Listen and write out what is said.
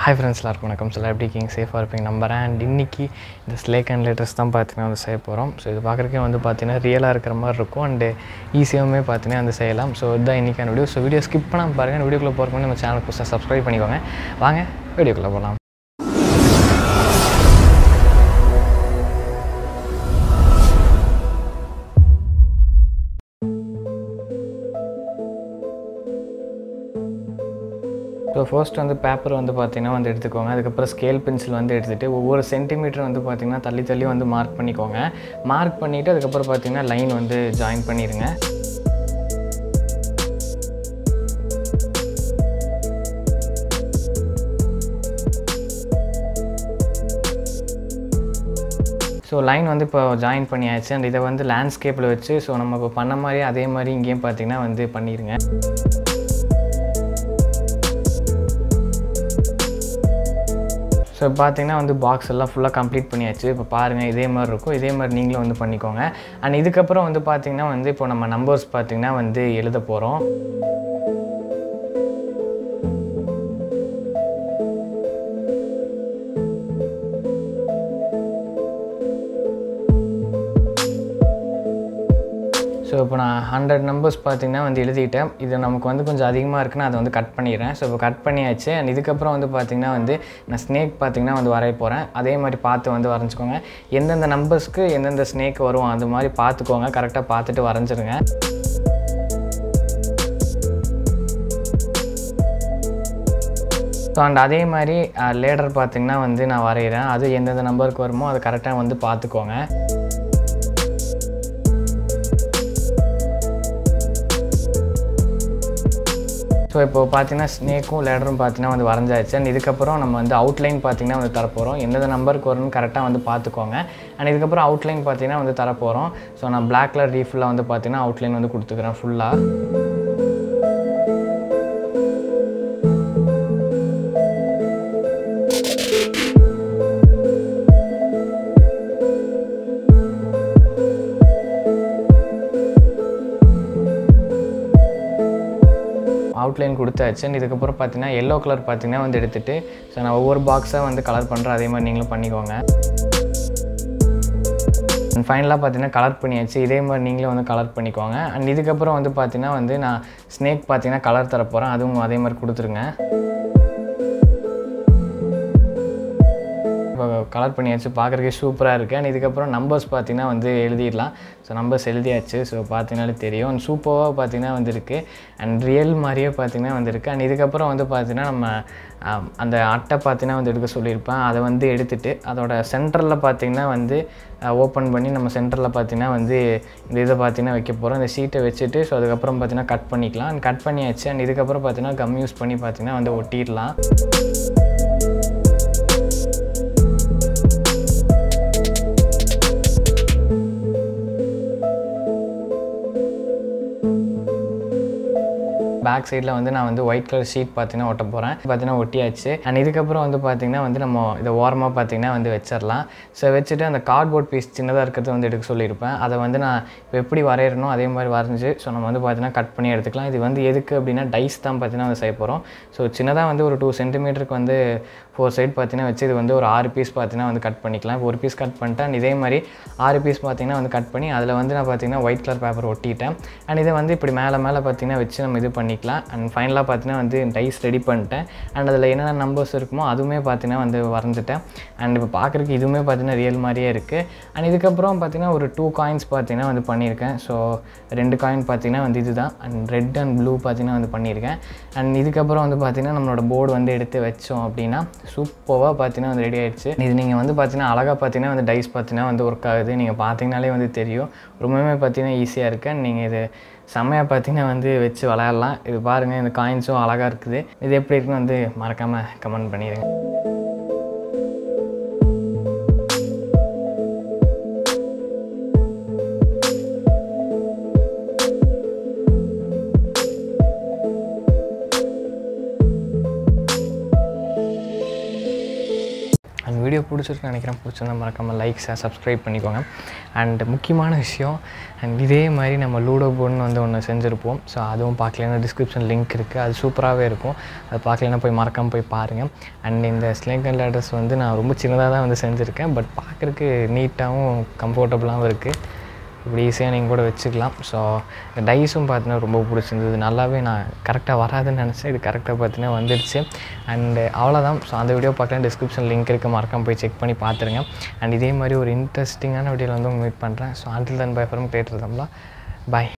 hi friends எல்லாருக்கும் வணக்கம் சில எப்படி இருக்கீங்க சேஃபாக இருப்பீங்க நம்புறேன் அண்ட் இன்னைக்கு இந்த ஸ்லேக் அண்ட் லேட்டர்ஸ் தான் பார்த்தீங்கன்னா வந்து செய்ய போகிறோம் ஸோ இது பார்க்குறக்கே வந்து பார்த்தீங்கன்னா ரியலாக இருக்கிற மாதிரி இருக்கும் அண்டு ஈஸியாகவுமே பார்த்தீங்கன்னா வந்து செய்யலாம் ஸோ இதுதான் இன்றைக்கான வீடியோ ஸோ வீடியோ ஸ்கிப் பண்ணாமல் பாருங்கள் வீடியோக்குள்ளே போகிறப்ப நம்ம சேனலுக்கு புதுசாக சப்ஸ்கிரைப் பண்ணிக்கோங்க வாங்க வீடியோக்குள்ளே போகலாம் ஸோ ஃபர்ஸ்ட் வந்து பேப்பர் வந்து பார்த்திங்கன்னா வந்து எடுத்துக்கோங்க அதுக்கப்புறம் ஸ்கேல் பென்சில் வந்து எடுத்துகிட்டு ஒவ்வொரு சென்டிமீட்டர் வந்து பார்த்திங்கன்னா தள்ளி தள்ளி வந்து மார்க் பண்ணிக்கோங்க மார்க் பண்ணிவிட்டு அதுக்கப்புறம் பார்த்திங்கன்னா லைன் வந்து ஜாயின் பண்ணிடுங்க ஸோ லைன் வந்து இப்போ ஜாயின் பண்ணியாச்சு அண்ட் இதை வந்து லேண்ட்ஸ்கேப்பில் வச்சு ஸோ நம்ம இப்போ பண்ண மாதிரி அதே மாதிரி இங்கேயும் பார்த்திங்கன்னா வந்து பண்ணிடுங்க ஸோ பார்த்தீங்கன்னா வந்து பாக்ஸ் எல்லாம் ஃபுல்லாக கம்ப்ளீட் பண்ணியாச்சு இப்போ பாருங்கள் இதே மாதிரி இருக்கும் இதே மாதிரி நீங்களும் வந்து பண்ணிக்கோங்க அண்ட் இதுக்கப்புறம் வந்து பார்த்திங்கன்னா வந்து இப்போ நம்ம நம்பர்ஸ் பார்த்திங்கன்னா வந்து எழுத போகிறோம் ஸோ இப்போ நான் ஹண்ட்ரட் நம்பர்ஸ் பார்த்தீங்கன்னா வந்து எழுதிட்டேன் இது நமக்கு வந்து கொஞ்சம் அதிகமாக இருக்குன்னு அதை வந்து கட் பண்ணிடுறேன் ஸோ இப்போ கட் பண்ணியாச்சு அண்ட் இதுக்கப்புறம் வந்து பார்த்திங்கன்னா வந்து நான் ஸ்னேக் பார்த்திங்கன்னா வந்து வரைய போகிறேன் அதே மாதிரி பார்த்து வந்து வரைஞ்சிக்கோங்க எந்தெந்த நம்பர்ஸ்க்கு எந்தெந்த ஸ்னேக் வரும் அது மாதிரி பார்த்துக்கோங்க கரெக்டாக பார்த்துட்டு வரைஞ்சிருங்க ஸோ அண்ட் அதே மாதிரி லேடர் பார்த்திங்கன்னா வந்து நான் வரைகிறேன் அது எந்தெந்த நம்பருக்கு வருமோ அதை கரெக்டாக வந்து பார்த்துக்கோங்க ஸோ இப்போ பார்த்தீங்கன்னா ஸ்னேக்கும் லேடரும் பார்த்தீங்கன்னா வந்து வரைஞ்சாச்சு அண்ட் இதுக்கப்புறம் நம்ம வந்து அவுட்லைன் பார்த்தீங்கன்னா வந்து தரப்போகிறோம் எந்தெந்த நம்பருக்கு வரும்னு கரெக்டாக வந்து பார்த்துக்கோங்க அண்ட் இதுக்கப்புறம் அவுட்லைன் பார்த்தீங்கன்னா வந்து தரப்போகிறோம் ஸோ நான் பிளாக் கலர் ரீஃபில் வந்து பார்த்தீங்கன்னா அவுட்லைன் வந்து கொடுத்துக்கிறேன் ஃபுல்லாக அவுட்லைன் கொடுத்தாச்சு அண்ட் இதுக்கப்புறம் பார்த்தீங்கன்னா எல்லோ கலர் பார்த்தீங்கன்னா வந்து எடுத்துகிட்டு ஸோ நான் ஒவ்வொரு பாக்ஸாக வந்து கலர் பண்ணுறேன் அதே மாதிரி நீங்களும் பண்ணிக்கோங்க அண்ட் ஃபைனலாக பார்த்தீங்கன்னா கலர் பண்ணியாச்சு இதே மாதிரி நீங்களும் வந்து கலர் பண்ணிக்கோங்க அண்ட் இதுக்கப்புறம் வந்து பார்த்தீங்கன்னா வந்து நான் ஸ்னேக் பார்த்தீங்கன்னா கலர் தர போகிறேன் அதுவும் அதே மாதிரி கொடுத்துருங்க இப்போ கலர் பண்ணியாச்சு பார்க்குறதுக்கே சூப்பராக இருக்குது அண்ட் இதுக்கப்புறம் நம்பர்ஸ் பார்த்தீங்கன்னா வந்து எழுதிடலாம் ஸோ நம்பர்ஸ் எழுதியாச்சு ஸோ பார்த்தீங்கனாலே தெரியும் அண்ட் சூப்பராக பார்த்தீங்கன்னா வந்துருக்கு அண்ட் ரியல் மாதிரியே பார்த்தீங்கன்னா வந்துருக்கு அண்ட் இதுக்கப்புறம் வந்து பார்த்தீங்கன்னா நம்ம அந்த அட்டை பார்த்தீங்கன்னா வந்து எடுக்க சொல்லியிருப்பேன் அதை வந்து எடுத்துகிட்டு அதோட சென்டரில் பார்த்தீங்கன்னா வந்து ஓப்பன் பண்ணி நம்ம சென்டரில் பார்த்தீங்கன்னா வந்து இந்த இதை பார்த்தீங்கன்னா வைக்க போகிறோம் இந்த ஷீட்டை வச்சுட்டு ஸோ அதுக்கப்புறம் பார்த்தீங்கன்னா கட் பண்ணிக்கலாம் அண்ட் கட் பண்ணியாச்சு அண்ட் இதுக்கப்புறம் பார்த்தீங்கன்னா கம் யூஸ் பண்ணி பார்த்தீங்கன்னா வந்து ஒட்டிடலாம் பேக் சைடில் வந்து நான் வந்து ஒயிட் கலர் ஷீட் பார்த்தீங்கன்னா ஒட்ட போகிறேன் பார்த்தீங்கன்னா ஒட்டியாச்சு அண்ட் இதுக்கப்புறம் வந்து பார்த்திங்கன்னா வந்து நம்ம இதை ஓரமாக பார்த்தீங்கன்னா வந்து வச்சிடலாம் ஸோ வச்சுட்டு அந்த கார்ட்போர்ட் பீஸ் சின்னதாக இருக்கிறது வந்து எடுக்க சொல்லியிருப்பேன் அதை வந்து நான் இப்போ எப்படி வரையணும் அதே மாதிரி வரைஞ்சி ஸோ நம்ம வந்து பார்த்தீங்கன்னா கட் பண்ணி எடுத்துக்கலாம் இது வந்து எதுக்கு அப்படின்னா டைஸ் தான் பார்த்தீங்கன்னா வந்து செய்ய போகிறோம் ஸோ சின்னதாக வந்து ஒரு டூ சென்டிமீட்டருக்கு வந்து ஃபோர் சைட் பார்த்தீங்கன்னா வச்சு இது வந்து ஒரு ஆறு பீஸ் பார்த்தீங்கன்னா வந்து கட் பண்ணிக்கலாம் இப்போ ஒரு பீஸ் கட் பண்ணிட்டேன் அண்ட் இதே மாதிரி ஆறு பீஸ் பார்த்தீங்கன்னா வந்து கட் பண்ணி அதில் வந்து நான் பார்த்தீங்கன்னா ஒயிட் கலர் பேப்பர் ஒட்டிட்டேன் அண்ட் இதை வந்து இப்படி மேலே மேலே பார்த்தீங்கன்னா வச்சு நம்ம இது பண்ணிக்கலாம் அண்ட் ஃபைனலாக பார்த்தீங்கன்னா வந்து டைஸ் ரெடி பண்ணிட்டேன் அண்ட் அதில் என்னென்ன நம்பர்ஸ் இருக்குமோ அதுவுமே பார்த்தீங்கன்னா வந்து வரைஞ்சிட்டேன் அண்ட் இப்போ பார்க்குறதுக்கு இதுவுமே பார்த்தீங்கன்னா ரியல் மாதிரியே இருக்குது அண்ட் இதுக்கப்புறம் பார்த்தீங்கன்னா ஒரு டூ காயின்ஸ் பார்த்தீங்கன்னா வந்து பண்ணியிருக்கேன் ஸோ ரெண்டு காயின் பார்த்தீங்கன்னா வந்து இதுதான் அண்ட் ரெட் அண்ட் ப்ளூ பார்த்தீங்கன்னா வந்து பண்ணியிருக்கேன் அண்ட் இதுக்கப்புறம் வந்து பார்த்தீங்கன்னா நம்மளோட போர்டு வந்து எடுத்து வச்சோம் அப்படின்னா சூப்பராக பார்த்தீங்கன்னா வந்து ரெடி ஆயிடுச்சு இது நீங்கள் வந்து பார்த்தீங்கன்னா அழகாக பார்த்தீங்கன்னா வந்து டைஸ் பார்த்தீங்கன்னா வந்து ஒர்க் ஆகுது நீங்கள் பார்த்தீங்கனாலே வந்து தெரியும் ரொம்பவுமே பார்த்தீங்கன்னா ஈஸியாக இருக்குது அண்ட் நீங்கள் இது செம்மையாக பார்த்தீங்கன்னா வந்து வச்சு விளையாடலாம் இது பாருங்கள் இந்த காயின்ஸும் அழகாக இருக்குது இது எப்படி இருக்குன்னு வந்து மறக்காமல் கமெண்ட் பண்ணிடுங்க வீடியோ பிடிச்சிருக்குன்னு நினைக்கிறேன் பிடிச்சிருந்தா மறக்காமல் லைக் சப்ஸ்கிரைப் பண்ணிக்கோங்க அண்ட் முக்கியமான விஷயம் அண்ட் இதே மாதிரி நம்ம லூடோ போர்டுன்னு வந்து ஒன்று செஞ்சுருப்போம் ஸோ அதுவும் பார்க்கலன்னா டிஸ்கிரிப்ஷன் லிங்க் இருக்குது அது சூப்பராகவே இருக்கும் அது பார்க்கலன்னா போய் மறக்காமல் போய் பாருங்கள் அண்ட் இந்த ஸ்லேக் அண்ட் லேடர்ஸ் வந்து நான் ரொம்ப சின்னதாக தான் வந்து செஞ்சுருக்கேன் பட் பார்க்குறக்கு நீட்டாகவும் கம்ஃபர்டபுளாகவும் இருக்குது இப்படி ஈஸியாக நீங்கள் கூட வச்சுக்கலாம் ஸோ இந்த டைஸும் பார்த்தீங்கன்னா ரொம்ப பிடிச்சிருந்தது நல்லாவே நான் கரெக்டாக வராதுன்னு நினச்சேன் இது கரெக்டாக பார்த்தீங்கன்னா வந்துடுச்சு அண்டு அவ்வளோதான் ஸோ அந்த வீடியோ பார்க்கலாம் டிஸ்கிரிப்ஷன் லிங்க் இருக்க மறக்காம போய் செக் பண்ணி பார்த்துருங்க அண்ட் இதே மாதிரி ஒரு இன்ட்ரெஸ்டிங்கான வீடியோவில் வந்து உங்க மீட் பண்ணுறேன் so until then bye from creator தம்லாம் பாய்